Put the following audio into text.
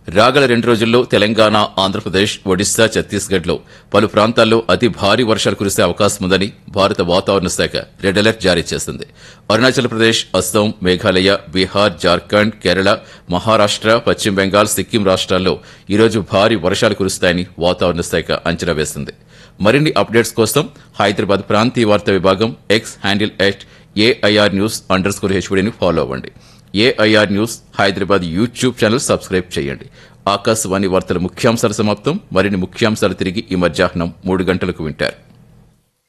రాగల రెండు రోజుల్లో తెలంగాణ ఆంధ్రప్రదేశ్ ఒడిశా ఛత్తీస్గఢ్ లో పలు ప్రాంతాల్లో అతి భారీ వర్షాలు కురిసే అవకాశం ఉందని భారత వాతావరణ శాఖ రెడ్ అలర్ట్ జారీ చేసింది అరుణాచల్ ప్రదేశ్ అస్సాం మేఘాలయ బీహార్ జార్ఖండ్ కేరళ మహారాష్ట పశ్చిమ బెంగాల్ సిక్కిం రాష్ట్రాల్లో ఈరోజు భారీ వర్షాలు కురుస్తాయని వాతావరణ శాఖ అంచనా వేసింది మరిన్ని అప్డేట్స్ కోసం హైదరాబాద్ ప్రాంతీయ వార్తా విభాగం X handle at AIR news under score హెచ్వీడీని ఫాలో అవ్వండి AIR news Hyderabad YouTube channel subscribe చేయండి ఆకాశవాణి వార్తల ముఖ్యాంశాల సమాప్తం మరిన్ని ముఖ్యాంశాలు తిరిగి ఈ మధ్యాహ్నం మూడు గంటలకు వింటారు